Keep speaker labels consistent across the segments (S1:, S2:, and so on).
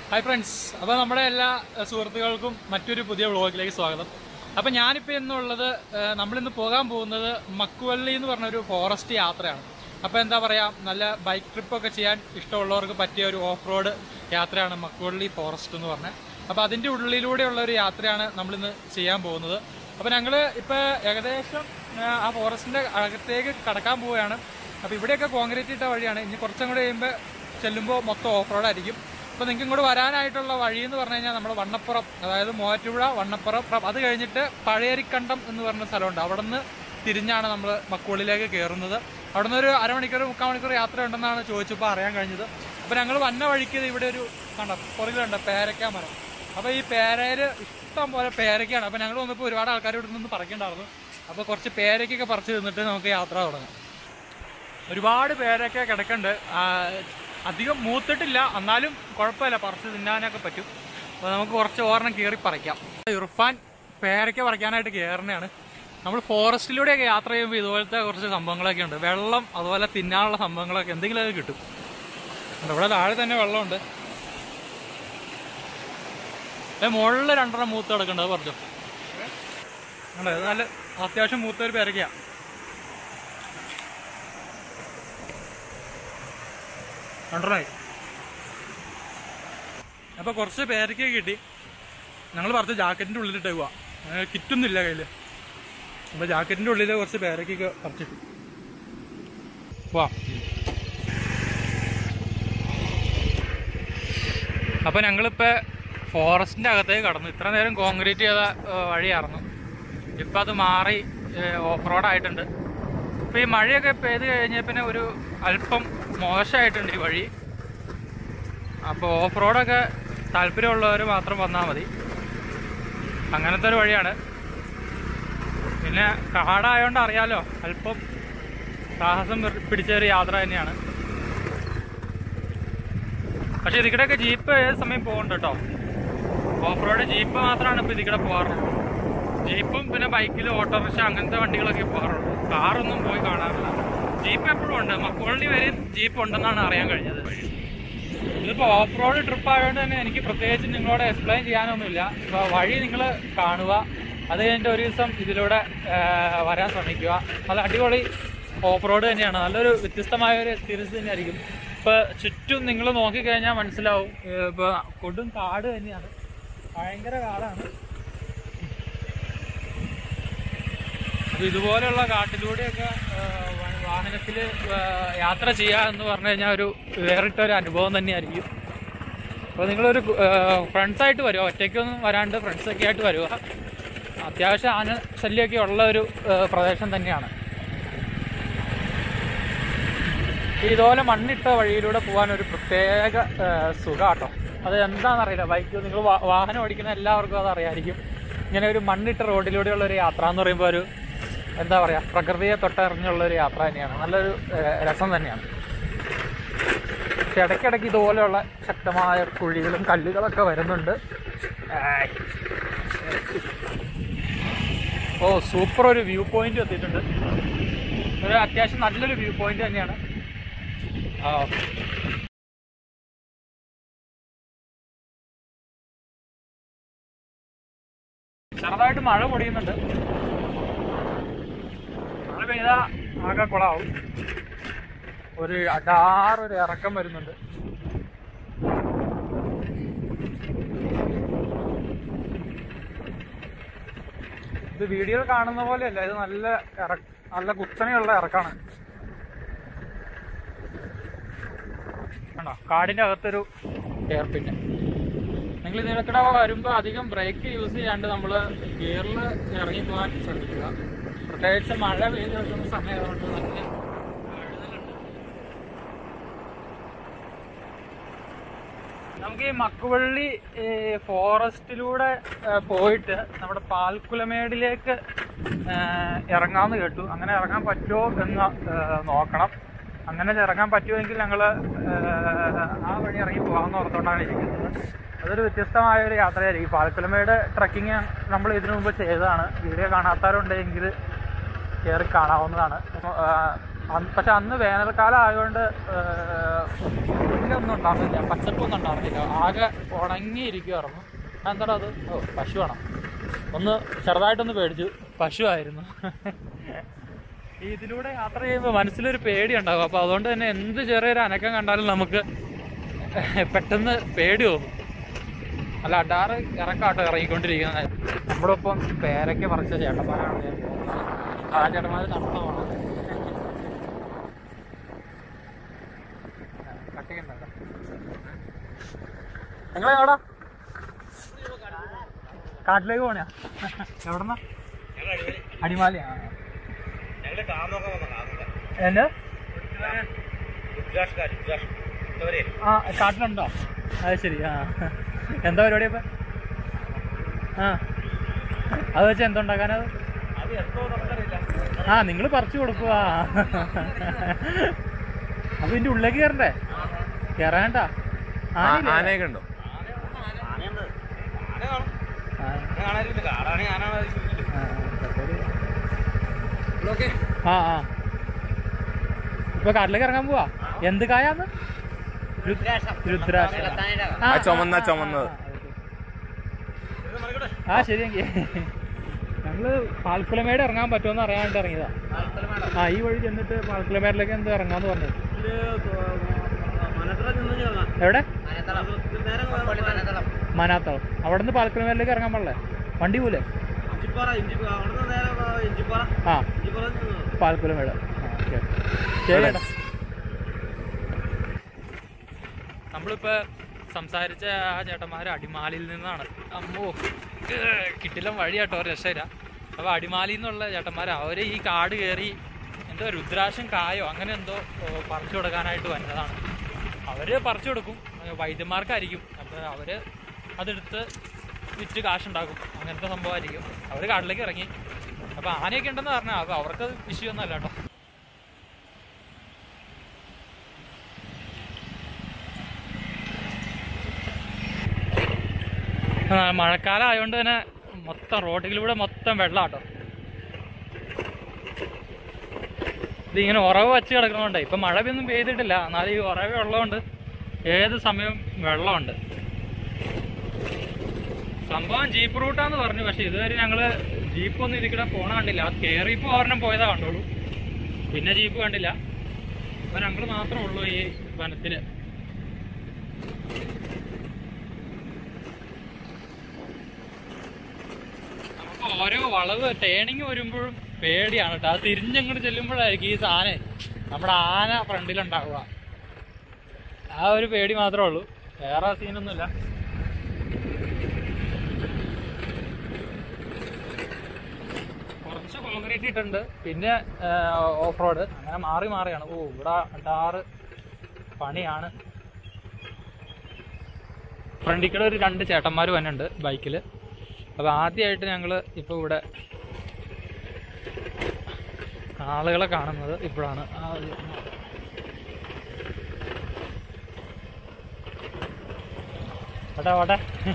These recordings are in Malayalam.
S1: ഹായ് ഫ്രണ്ട്സ് അപ്പോൾ നമ്മുടെ എല്ലാ അഹ്, സുഹൃത്തുക്കൾക്കും മറ്റൊരു പുതിയ വ്ളോഗിലേക്ക് സ്വാഗതം അപ്പോൾ ഞാനിപ്പോൾ ഇന്നുള്ളത് ഏഹ്, നമ്മളിന്ന് പോകാൻ പോകുന്നത് മക്കുവള്ളി എന്ന് പറഞ്ഞൊരു ഫോറസ്റ്റ് യാത്രയാണ് അപ്പോൾ എന്താ പറയുക നല്ല ബൈക്ക് ട്രിപ്പൊക്കെ ചെയ്യാൻ ഇഷ്ടമുള്ളവർക്ക് പറ്റിയ ഒരു ഓഫ് റോഡ് യാത്രയാണ് മക്കുവള്ളി ഫോറസ്റ്റ് എന്ന് പറഞ്ഞത് അപ്പോൾ അതിൻ്റെ ഉള്ളിലൂടെയുള്ള ഒരു യാത്രയാണ് നമ്മളിന്ന് ചെയ്യാൻ പോകുന്നത് അപ്പോൾ ഞങ്ങൾ ഇപ്പോൾ ഏകദേശം ഏഹ്, ആ ഫോറസ്റ്റിൻ്റെ അകത്തേക്ക് കടക്കാൻ പോവുകയാണ് അപ്പോൾ ഇവിടെയൊക്കെ കോൺക്രീറ്റ് ഇട്ട വഴിയാണ് ഇനി കുറച്ചും കൂടെ കഴിയുമ്പോൾ ചെല്ലുമ്പോൾ മൊത്തം ഓഫ് റോഡായിരിക്കും അപ്പോൾ നിങ്ങൾക്ക് ഇങ്ങോട്ട് വരാനായിട്ടുള്ള വഴി എന്ന് പറഞ്ഞു കഴിഞ്ഞാൽ നമ്മുടെ വണ്ണപ്പുറം അതായത് മൂവാറ്റുപുഴ വണ്ണപ്പുറം പ്ര- അത് കഴിഞ്ഞിട്ട് പഴയരിക്കണ്ടം എന്ന് പറഞ്ഞ സ്ഥലമുണ്ട് അവിടെ നിന്ന് തിരിഞ്ഞാണ് നമ്മൾ മക്കുള്ളിലേക്ക് കയറുന്നത് അവിടെ നിന്ന് ഒരു അരമണിക്കൂർ മുക്കാൽ മണിക്കൂർ യാത്ര ഉണ്ടെന്നാണ് ചോദിച്ചപ്പോൾ അറിയാൻ കഴിഞ്ഞത് അപ്പോൾ ഞങ്ങൾ വന്ന വഴിക്ക് ദേ ഇവിടെ ഒരു കണ്ട പുറകിലുണ്ട് പേരക്ക മരം അപ്പോൾ ഈ പേരയിൽ ഇഷ്ടം പോലെ പേരക്കയാണ് അപ്പോൾ ഞങ്ങൾ വന്നപ്പോൾ ഒരുപാട് ആൾക്കാർ ഇവിടെ നിന്ന് പറിക്കണ്ടായിരുന്നു അപ്പോൾ കുറച്ച് പേരക്കൊക്കെ പറിച്ച് തിന്നിട്ട് നമുക്ക് യാത്ര തുടങ്ങാം ഒരുപാട് പേരൊക്കെ കിടക്കുന്നുണ്ട് ആ, അധികം മൂത്തിട്ടില്ല എന്നാലും കുഴപ്പമില്ല പറിച്ച് തിന്നാനൊക്കെ പറ്റും അപ്പോൾ നമുക്ക് കുറച്ച് ഓർണം കയറി പറിക്കാം ഇർഫാൻ പേരയ്ക്ക പറിക്കാനായിട്ട് കയറുന്നതാണ് നമ്മൾ ഫോറസ്റ്റിലൂടെയൊക്കെ യാത്ര ചെയ്യുമ്പോൾ ഇതുപോലത്തെ കുറച്ച് സംഭവങ്ങളൊക്കെ ഉണ്ട് വെള്ളം അതുപോലെ തിന്നാനുള്ള സംഭവങ്ങളൊക്കെ എന്തെങ്കിലുമൊക്കെ കിട്ടും ഉണ്ട്. ഇവിടെ താഴെ തന്നെ വെള്ളമുണ്ട് ഏ മുകളിൽ രണ്ടെണ്ണം മൂത്ത് കിടക്കുന്നുണ്ട് അത് പറഞ്ഞു ഉണ്ട് ഇത് നല്ല അത്യാവശ്യം മൂത്ത ഒരു പേരയ്ക്കയാണ് രണ്ടെണ്ണമായി അപ്പോൾ കുറച്ച് പേരയ്ക്ക കിട്ടി ഞങ്ങൾ പറഞ്ഞ ജാക്കറ്റിൻ്റെ ഉള്ളിലിട്ട് പോവാ കിറ്റുന്നില്ല കയ്യിൽ അപ്പോൾ ജാക്കറ്റിൻ്റെ ഉള്ളിൽ കുറച്ച് പേരയ്ക്കൊക്കെ പറിച്ചിട്ടു വാ അപ്പോൾ ഞങ്ങളിപ്പോൾ ഫോറസ്റ്റിൻ്റെ അകത്തേക്ക് കടന്നു ഇത്ര നേരം കോൺക്രീറ്റ് ചെയ്ത ഏഹ്, വഴിയായിരുന്നു ഇപ്പം അത് മാറി ഓഫ് റോഡായിട്ടുണ്ട് ഇപ്പോൾ ഈ മഴയൊക്കെ പെയ്ത് കഴിഞ്ഞ പിന്നെ ഒരു അല്പം മോശമായിട്ടുണ്ട് ഈ വഴി അപ്പോൾ ഓഫ് റോഡൊക്കെ താല്പര്യമുള്ളവർ മാത്രം വന്നാൽ മതി അങ്ങനത്തെ ഒരു വഴിയാണ് പിന്നെ കാടായതുകൊണ്ട് അറിയാലോ അല്പം സാഹസം പിടി- പിടിച്ച ഒരു യാത്ര തന്നെയാണ് പക്ഷെ ഇതിക്കടെയൊക്കെ ജീപ്പ് ഏത് സമയം പോകുന്നുണ്ട് കേട്ടോ ഓഫ് റോഡ് ജീപ്പ് മാത്രമാണ് ഇപ്പോൾ ഇതിക്കടെ പോകാറുള്ളൂ ജീപ്പും പിന്നെ ബൈക്കിൽ ഓട്ടോറിക്ഷ അങ്ങനത്തെ വണ്ടികളൊക്കെ പോകാറുള്ളൂ കാറൊന്നും പോയി കാണാറില്ല ജീപ്പ് എപ്പോഴും ഉണ്ട് മക്കുവള്ളി വരെയും ജീപ്പ് ഉണ്ടെന്നാണ് അറിയാൻ കഴിഞ്ഞത് ഇതിപ്പോൾ ഓഫ് റോഡ് ട്രിപ്പ് ആയതുകൊണ്ട് തന്നെ എനിക്ക് പ്രത്യേകിച്ച് നിങ്ങളോട് എക്സ്പ്ലെയിൻ ചെയ്യാനൊന്നുമില്ല ഇപ്പോൾ വഴി നിങ്ങൾ കാണുക അത് കഴിഞ്ഞിട്ട് ഒരു ദിവസം ഇതിലൂടെ ആ, വരാൻ ശ്രമിക്കുക നല്ല അടിപൊളി ഓഫ് റോഡ് തന്നെയാണ് നല്ലൊരു വ്യത്യസ്തമായ ഒരു എക്സ്പീരിയൻസ് തന്നെയായിരിക്കും ഇപ്പോൾ ചുറ്റും നിങ്ങൾ നോക്കിക്കഴിഞ്ഞാൽ മനസ്സിലാവും ഇപ്പോൾ കൊടും കാട് തന്നെയാണ് ഭയങ്കര കാടാണ് അപ്പൊ ഇതുപോലെയുള്ള കാട്ടിലൂടെയൊക്കെ വാഹനത്തിൽ യാത്ര ചെയ്യുക എന്ന് പറഞ്ഞു കഴിഞ്ഞാൽ ഒരു വേറിട്ട ഒരു അനുഭവം തന്നെയായിരിക്കും അപ്പോൾ നിങ്ങളൊരു ഫ്രണ്ട്സായിട്ട് വരുക ഒറ്റയ്ക്കൊന്നും വരാണ്ട് ഫ്രണ്ട്സൊക്കെ ആയിട്ട് വരിക അത്യാവശ്യം ആന ശല്യമൊക്കെ ഉള്ള ഒരു ആ, പ്രദേശം തന്നെയാണ് ഇതുപോലെ മണ്ണിട്ട വഴിയിലൂടെ പോകാൻ ഒരു പ്രത്യേക സുഖാട്ടോ അത് എന്താണെന്നറിയില്ല ബൈക്ക് നിങ്ങൾ വാഹനം ഓടിക്കുന്ന എല്ലാവർക്കും അത് അറിയായിരിക്കും ഇങ്ങനെ ഒരു മണ്ണിട്ട റോഡിലൂടെയുള്ള ഒരു യാത്ര എന്ന് പറയുമ്പോൾ ഒരു എന്താ പറയുക പ്രകൃതിയെ തൊട്ടറിഞ്ഞുള്ള ഒരു യാത്ര തന്നെയാണ് നല്ലൊരു ഏഹ്, രസം തന്നെയാണ് പക്ഷെ ഇടയ്ക്കിടയ്ക്ക് ഇതുപോലെയുള്ള ശക്തമായ കുഴികളും കല്ലുകളൊക്കെ വരുന്നുണ്ട് ആയ്. ഓ സൂപ്പർ ഒരു വ്യൂ പോയിന്റ് എത്തിയിട്ടുണ്ട് ഒരു അത്യാവശ്യം നല്ലൊരു വ്യൂ പോയിന്റ് തന്നെയാണ് ആ ചെറുതായിട്ട് മഴ പൊടിയുന്നുണ്ട് മഴ പെയ്താ ആകെ കുളാവും ഒരു അടാറൊരു ഇറക്കം വരുന്നുണ്ട് ഇത് വീഡിയോയിൽ കാണുന്ന പോലെയല്ല ഇത് നല്ല ഇറ നല്ല കുത്തനെയുള്ള ഇറക്കാണ് കണ്ടോ കാടിന്റെ അകത്തൊരു എയർ പിന്നെ നിങ്ങൾ ഇതിനൊക്കെ വരുമ്പോൾ അധികം ബ്രേക്ക് യൂസ് ചെയ്യാണ്ട് നമ്മൾ ഗിയറിൽ ഇറങ്ങി പോകാൻ ശ്രമിക്കുക പ്രത്യേകിച്ച് മഴ പെയ്ത് നിൽക്കുന്ന സമയമായതുകൊണ്ട് നല്ല വഴുതലുണ്ട്. നമുക്ക് ഈ മക്കുവള്ളി ഈ ഫോറസ്റ്റിലൂടെ ഏ, പോയിട്ട് നമ്മുടെ പാൽക്കുലമേടിലേക്ക് ഏ, ഇറങ്ങാമെന്ന് കേട്ടു അങ്ങനെ ഇറങ്ങാൻ പറ്റുമോ എന്ന് ഏ, നോക്കണം അങ്ങനെ ഇറങ്ങാൻ പറ്റുമെങ്കിൽ ഞങ്ങൾ ആ വഴി ഇറങ്ങി പോകാമെന്ന് ഓർത്തുകൊണ്ടാണ് ഇരിക്കുന്നത് അതൊരു വ്യത്യസ്തമായ ഒരു യാത്രയായിരിക്കും പാൽക്കുലമേട് ട്രക്കിങ് നമ്മൾ ഇതിനു മുമ്പ് ചെയ്തതാണ് വീഡിയോ കാണാത്തവരുണ്ടെങ്കിൽ കയറി കാണാവുന്നതാണ് ആ, അന്ന് പക്ഷെ അന്ന് വേനൽക്കാലം ആയതുകൊണ്ട് പുല്ലൊന്നും ഉണ്ടായിരുന്നില്ല പച്ചപ്പൊന്നും ഉണ്ടായിരുന്നില്ല ആകെ ഉണങ്ങിയിരിക്കുമായിരുന്നു എന്താടാ അത് ഓ പശുവാണോ ഒന്ന് ചെറുതായിട്ടൊന്ന് പേടിച്ചു പശുവായിരുന്നു ഈ ഇതിലൂടെ യാത്ര ചെയ്യുമ്പോൾ മനസ്സിലൊരു പേടി ഉണ്ടാകും അപ്പോൾ അതുകൊണ്ട് തന്നെ എന്ത് ചെറിയൊരു അനക്കം കണ്ടാലും നമുക്ക് പെട്ടെന്ന് പേടി തോന്നും അല്ല അഡാറ് ഇറക്കാട്ടോ ഇറങ്ങിക്കൊണ്ടിരിക്കുന്നത് നമ്മളിപ്പം പേരയ്ക്ക് പറിച്ച ചേട്ടന്മാരാണ് ഞാൻ പോകുന്നത് ആ ചേട്ടന്മാർ നടന്നു പോകണം കട്ടിക്കുന്നുണ്ടോ നിങ്ങളെവിടാ കാട്ടിലേക്ക് പോണയാ എവിടെന്നാ അടിമാലിയാ
S2: ഞങ്ങള് കാമൊക്കെ വന്ന കാമൊക്കെ
S1: എന്നെ
S2: രുദ്രാഷ്കാർ രുദ്രാഷ് ഇവരെ
S1: ആ കാട്ടിലുണ്ടോ അത് ശരി ആ എന്താ പരിപാടി അപ്പൊ ആ അത് വെച്ച് എന്തുണ്ടാക്കാനത്
S2: അത് എന്തോ നമുക്കറിയില്ല
S1: ആ നിങ്ങൾ പറിച്ചു കൊടുക്കുക അപ്പൊ ഇതിന്റെ ഉള്ളിലേക്ക് കയറണ്ടേ കയറാണ്ട
S3: ആനയൊക്കെ ഉണ്ടോ
S2: ആനയുണ്ട് ആന കാണും ആന കാണാനില്ല കാടാണെങ്കിൽ ആന ഓക്കെ
S1: ആ ആ ഇപ്പൊ കാട്ടിലേക്ക് ഇറങ്ങാൻ പോവാ എന്ത് കായാന്ന്
S2: രുദ്രാക്ഷം
S1: രുദ്രാക്ഷം
S3: ആ ചുമന്ന ചുമന്നത്
S1: ആ ശരിയെങ്കിൽ ഞങ്ങള് പാൽക്കുളമേട് ഇറങ്ങാൻ പറ്റുമെന്ന് അറിയാണ്ട് ഇറങ്ങിയതാ ആ ഈ വഴി ചെന്നിട്ട് പാൽക്കുളമേടിലേക്ക് എന്ത് ഇറങ്ങാന്ന് പറഞ്ഞത്
S2: മനത്തറ നിന്ന് ചേർന്നാ
S1: എവിടെ
S2: നേരെ
S1: മനാത്തളം അവിടെ നിന്ന് പാൽക്കുളമേടിലേക്ക് ഇറങ്ങാൻ പാടില്ലേ വണ്ടി പോലെ
S2: ഇഞ്ചിപ്പാറ ഇഞ്ചി അവിടുന്ന് നേരെ ഇഞ്ചിപ്പാറ
S1: ആ
S2: ഇഞ്ചിപ്പാറ
S1: പാൽക്കുളമേട് ആ ഓക്കെ ശരി ചേട്ടാ നമ്മളിപ്പോ സംസാരിച്ച ആ ചേട്ടന്മാർ അടിമാലിയിൽ നിന്നാണ് അമ്മോ ഏഹ്, കിട്ടില്ല വഴിയാട്ടോ രക്ഷയില്ല അപ്പൊ അടിമാലിയിൽ നിന്നുള്ള ചേട്ടന്മാർ അവര് ഈ കാട് കയറി എന്തോ രുദ്രാക്ഷം കായോ അങ്ങനെ എന്തോ ഓ, പറിച്ചു കൊടുക്കാനായിട്ട് വന്നതാണ് അവര് പറിച്ചു കൊടുക്കും ഏഹ്, വൈദ്യന്മാർക്കായിരിക്കും അപ്പൊ അവര് അതെടുത്ത് വിറ്റ് കാശുണ്ടാക്കും അങ്ങനത്തെ സംഭവമായിരിക്കും അവര് കാട്ടിലേക്ക് ഇറങ്ങി അപ്പൊ ആനയൊക്കെ ഉണ്ടെന്ന് പറഞ്ഞാൽ അപ്പൊ അവർക്ക് വിഷയമൊന്നും അല്ല കേട്ടോ ആ, മഴക്കാലം ആയതുകൊണ്ട് തന്നെ മൊത്തം റോഡിലൂടെ മൊത്തം വെള്ളാട്ടോ ഇതിങ്ങനെ ഉറവ് വച്ച് കിടക്കുന്നതുകൊണ്ട് ഇപ്പൊ മഴയൊന്നും പെയ്തിട്ടില്ല എന്നാലും ഈ ഉറവ് ഉള്ളതുകൊണ്ട് ഏത് സമയവും വെള്ളമുണ്ട് സംഭവം ജീപ്പ് റൂട്ടാന്ന് പറഞ്ഞു പക്ഷെ ഇതുവരെ ഞങ്ങള് ജീപ്പ് ഒന്നും ഇതിക്കൂടെ പോണ കണ്ടില്ല അത് കയറിയപ്പോ ഒരെണ്ണം പോയതാ കണ്ടോളൂ പിന്നെ ജീപ്പ് കണ്ടില്ല അപ്പൊ ഞങ്ങള് മാത്രമേ ഉള്ളൂ ഈ വനത്തില് നമുക്ക് ഓരോ വളവ് ടേണിങ് വരുമ്പോഴും പേടിയാണ് കേട്ടോ അത് തിരിഞ്ഞങ്ങോട്ട് ചെല്ലുമ്പോഴായിരിക്കും ഈ സാധനം നമ്മുടെ ആന ഫ്രണ്ടിലുണ്ടാവുക ആ ഒരു പേടി മാത്രമേ ഉള്ളൂ വേറെ സീനൊന്നുമില്ല കുറച്ച് കോൺക്രീറ്റ് ഇട്ടുണ്ട് പിന്നെ ഓഫ് റോഡ് അങ്ങനെ മാറി മാറിയാണ് ഓ ഇവിടെ അടാറ് പണിയാണ് ഫ്രണ്ടിൽ കൂടെ ഒരു രണ്ട് ചേട്ടന്മാർ വന്നുണ്ട് ബൈക്കിൽ അപ്പോൾ ആദ്യമായിട്ട് ഞങ്ങൾ ഇപ്പോൾ ഇവിടെ ആളുകളെ കാണുന്നത് ഇപ്പോഴാണ് ആ ഒരു- വട്ടെ വട്ടെ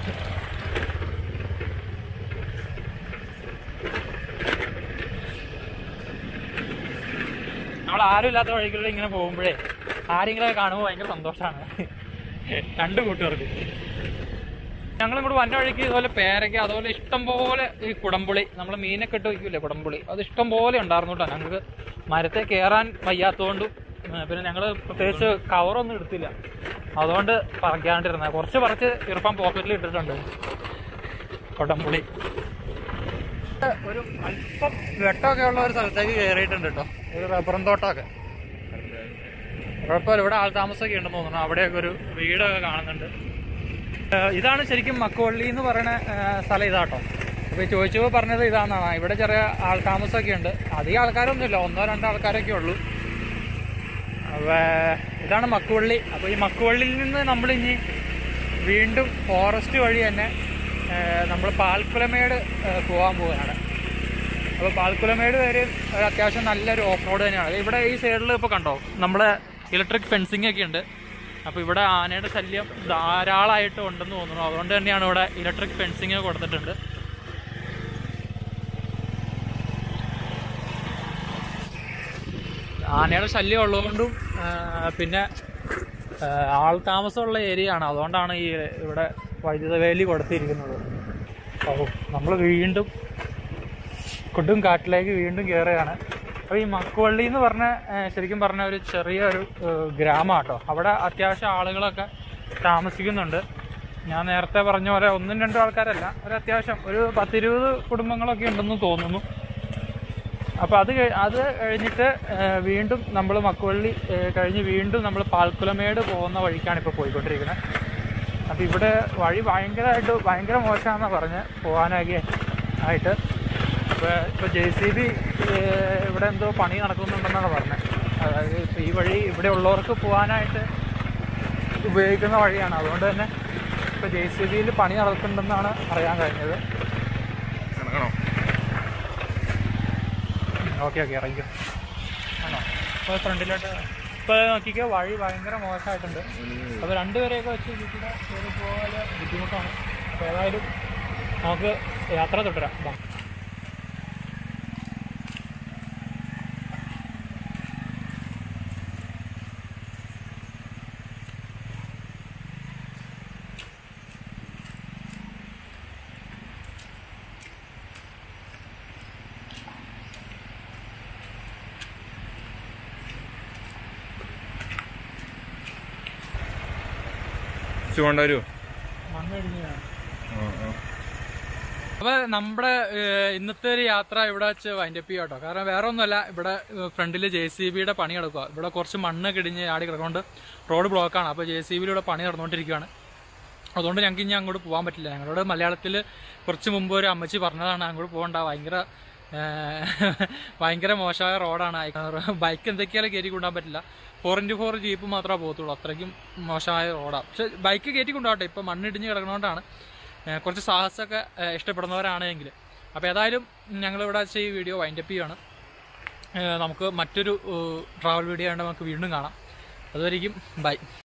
S1: നമ്മൾ ആരും ഇല്ലാത്ത വഴികളിൽ ഇങ്ങനെ പോകുമ്പോഴേ ആരെങ്കിലും കാണുമ്പോൾ ഭയങ്കര സന്തോഷമാണ് രണ്ട് കൂട്ടുകാർക്ക് ഞങ്ങൾ ഇങ്ങോട്ട് വന്ന വഴിക്ക് ഇതുപോലെ പേരയ്ക്ക അതുപോലെ ഇഷ്ടം പോലെ ഈ കുടംപുളി നമ്മൾ മീനൊക്കെ ഇട്ട് വയ്ക്കൂലേ കുടംപുളി അത് ഇഷ്ടം പോലെ ഉണ്ടായിരുന്നു കേട്ടോ ഞങ്ങൾക്ക് മരത്തെ കയറാൻ വയ്യാത്തതുകൊണ്ടും ഏ, പിന്നെ ഞങ്ങൾ പ്രത്യേകിച്ച് കവറൊന്നും എടുത്തില്ല അതുകൊണ്ട് പറിക്കാണ്ടിരുന്നത് കുറച്ച് പറിച്ച് ഇറുപ്പം പോക്കറ്റിൽ ഇട്ടിട്ടുണ്ട് കുടംപുളി ഒരു അല്പം വെട്ടമൊക്കെ ഉള്ള ഒരു സ്ഥലത്തേക്ക് കയറിയിട്ടുണ്ട് കേട്ടോ ഒരു റബ്ബറും തോട്ടമൊക്കെ കുഴപ്പമില്ല ഇവിടെ ആൾതാമസമൊക്കെ ഉണ്ടെന്ന് തോന്നുന്നു അവിടെയൊക്കെ ഒരു വീടൊക്കെ കാണുന്നുണ്ട് ഏഹ് ഇതാണ് ശരിക്കും മക്കുവള്ളി എന്ന് പറയുന്ന ഏഹ് സ്ഥലം ഇതാട്ടോ അപ്പൊ ഈ ചോദിച്ചപ്പോൾ പറഞ്ഞത് ഇതാണെന്നാണ് ഇവിടെ ചെറിയ ആൾതാമസമൊക്കെ ഉണ്ട് അധികം ആൾക്കാരൊന്നുമില്ല ഒന്നോ രണ്ടോ ആൾക്കാരൊക്കെ ഉള്ളൂ അപ്പൊ ഇതാണ് മക്കുവള്ളി അപ്പൊ ഈ മക്കുവള്ളിയിൽ നിന്ന് നമ്മൾ ഇനി വീണ്ടും ഫോറസ്റ്റ് വഴി തന്നെ നമ്മൾ പാൽക്കുലമേട് ഏഹ് പോകാൻ പോവുകയാണ് അപ്പോൾ പാൽക്കുലമേട് വരെ ഒരു അത്യാവശ്യം നല്ലൊരു ഓഫ് റോഡ് തന്നെയാണ് ഇവിടെ ഈ സൈഡിൽ ഇപ്പോൾ കണ്ടോ നമ്മുടെ ഇലക്ട്രിക് ഫെൻസിങ് ഒക്കെ ഉണ്ട് അപ്പോൾ ഇവിടെ ആനയുടെ ശല്യം ധാരാളമായിട്ട് ഉണ്ടെന്ന് തോന്നുന്നു അതുകൊണ്ട് തന്നെയാണ് ഇവിടെ ഇലക്ട്രിക് ഫെൻസിങ് കൊടുത്തിട്ടുണ്ട് ആനയുടെ ശല്യം ഉള്ളതുകൊണ്ടും ആ, പിന്നെ ആ, ആൾ താമസമുള്ള ഏരിയ ആണ് അതുകൊണ്ടാണ് ഈ ഇവിടെ വൈദ്യുത വേലി കൊടുത്തിരിക്കുന്നത് ഓ നമ്മൾ വീണ്ടും കൊടും കാട്ടിലേക്ക് വീണ്ടും കയറുകയാണ് അപ്പോൾ ഈ മക്കുവള്ളി എന്ന് പറഞ്ഞ ആ, ശരിക്കും പറഞ്ഞ ഒരു ചെറിയ ഒരു ഗ്രാമം കേട്ടോ അവിടെ അത്യാവശ്യം ആളുകളൊക്കെ താമസിക്കുന്നുണ്ട് ഞാൻ നേരത്തെ പറഞ്ഞ പോലെ ഒന്നും രണ്ടും ആൾക്കാരല്ല ഒരു അത്യാവശ്യം ഒരു പത്തിരുപത് കുടുംബങ്ങളൊക്കെ ഉണ്ടെന്ന് തോന്നുന്നു അപ്പോൾ അത് കഴി- അത് കഴിഞ്ഞിട്ട് ആ, വീണ്ടും നമ്മൾ മക്കുവള്ളി ആ, കഴിഞ്ഞ് വീണ്ടും നമ്മൾ പാൽക്കുലമേട് പോകുന്ന വഴിക്കാണ് ഇപ്പോൾ പോയിക്കൊണ്ടിരിക്കുന്നത് അപ്പോൾ ഇവിടെ വഴി ഭയങ്കരമായിട്ട് ഭയങ്കര മോശമാണെന്നാണ് പറഞ്ഞ് പോകാനൊക്കെ ആയിട്ട് അപ്പോൾ ഇപ്പോൾ ജെ സി ബി ഇവിടെ എന്തോ പണി നടക്കുന്നുണ്ടെന്നാണ് പറഞ്ഞത് അതായത് ഇപ്പോൾ ഈ വഴി ഇവിടെ ഉള്ളവർക്ക് പോകാനായിട്ട് ഉപയോഗിക്കുന്ന വഴിയാണ് അതുകൊണ്ട് തന്നെ ഇപ്പോൾ ജെ സി ബിയിൽ പണി നടക്കുന്നുണ്ടെന്നാണ് അറിയാൻ കഴിഞ്ഞത്
S3: നടക്കണോ
S1: ഓക്കെ ഓക്കെ ഇറങ്ങിക്കും ആണോ ഇപ്പോൾ ഫ്രണ്ടിലോട്ട് ഇപ്പോൾ നോക്കിക്കോ വഴി ഭയങ്കര മോശമായിട്ടുണ്ട് അപ്പോൾ രണ്ടുപേരെയൊക്കെ വെച്ച് ഇതിലൂടെ കയറി പോകാൻ ബുദ്ധിമുട്ടാണ് അപ്പോൾ ഏതായാലും നമുക്ക് യാത്ര തുടരാം വാ.
S3: കൊണ്ടുവരൂ
S1: മണ്ണ് ഇടിഞ്ഞതാണ് അപ്പൊ നമ്മുടെ ഏഹ്, ഇന്നത്തെ ഒരു യാത്ര ഇവിടെ വെച്ച് വൈൻഡപ്പ് ചെയ്യാം കേട്ടോ കാരണം വേറെ ഒന്നുമല്ല ഇവിടെ ഫ്രണ്ടിൽ ജെ സി ബിയുടെ പണി കിടക്കുക ഇവിടെ കുറച്ച് മണ്ണ് കിടിഞ്ഞ് ആടി കിടക്കൊണ്ട് റോഡ് ബ്ലോക്കാണ് അപ്പോൾ ജെ സി ബിയിലൂടെ പണി നടന്നുകൊണ്ടിരിക്കുകയാണ് അതുകൊണ്ട് ഞങ്ങൾക്ക് ഇനി അങ്ങോട്ട് പോകാൻ പറ്റില്ല ഞങ്ങളോട് മലയാളത്തിൽ കുറച്ച് മുമ്പ് ഒരു അമ്മച്ചി പറഞ്ഞതാണ് അങ്ങോട്ട് പോകണ്ട ഭയങ്കര ഏഹ്, ഭയങ്കര മോശമായ റോഡാണ് ബൈക്ക് എന്തൊക്കെയാലും കയറ്റി കൊണ്ടുപോകാൻ പറ്റില്ല ഫോർ ഇൻറ്റു ഫോർ ജീപ്പ് മാത്രമേ പോകത്തുള്ളൂ അത്രയ്ക്കും മോശമായ റോഡാണ് പക്ഷെ ബൈക്ക് കയറ്റി കൊണ്ടുപോകട്ടെ ഇപ്പം മണ്ണിടിഞ്ഞ് കിടക്കണോണ്ടാണ് ഏഹ്, കുറച്ച് സാഹസമൊക്കെ ഏഹ്, ഇഷ്ടപ്പെടുന്നവരാണെങ്കിൽ അപ്പോൾ ഏതായാലും ഞങ്ങളിവിടെ വെച്ച് ഈ വീഡിയോ വൈൻഡപ്പ് ചെയ്യുകയാണ് ഏഹ്, നമുക്ക് മറ്റൊരു ട്രാവൽ വീഡിയോ ആയതുകൊണ്ട് നമുക്ക് വീണ്ടും കാണാം അതുവരെയും ബൈ